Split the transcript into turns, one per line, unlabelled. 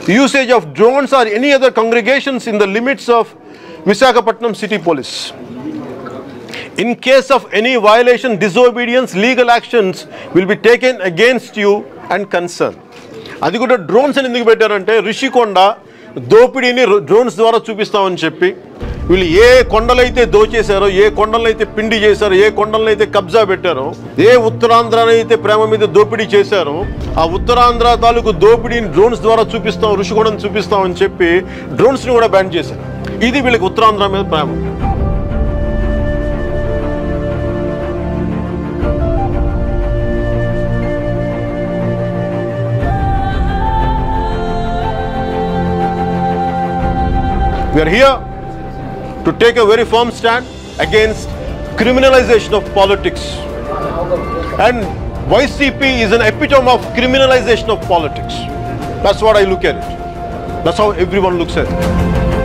usage of drones or any other congregations in the limits of Visakhapatnam City Police. In case of any violation, disobedience, legal actions will be taken against you and concern. అది కూడా drones అని ఎందుకు పెట్టారంటే రిషికొండ దోపిడీని drones ద్వారా చూపిస్తామని చెప్పి వీళ్ళు ఏ కొండలైతే దోచేశారో ఏ కొండలైతే పిండి చేశారో ఏ కొండలైతే కబ్జా పెట్టారో ఏ ఉత్తరాంధ్రనైతే ప్రేమ మీద దోపిడీ చేశారో ఆ ఉత్తరాంధ్ర తాలూకు దోపిడీని డ్రోన్స్ ద్వారా చూపిస్తాం ఋషికొండను చూపిస్తాం అని చెప్పి డ్రోన్స్ని కూడా బ్యాన్ చేశారు ఇది వీళ్ళకి ఉత్తరాంధ్ర మీద ప్రేమ We are here to take a very firm stand against criminalization of politics. And YCP is an epitome of criminalization of politics. That's what I look at it. That's how everyone looks at it.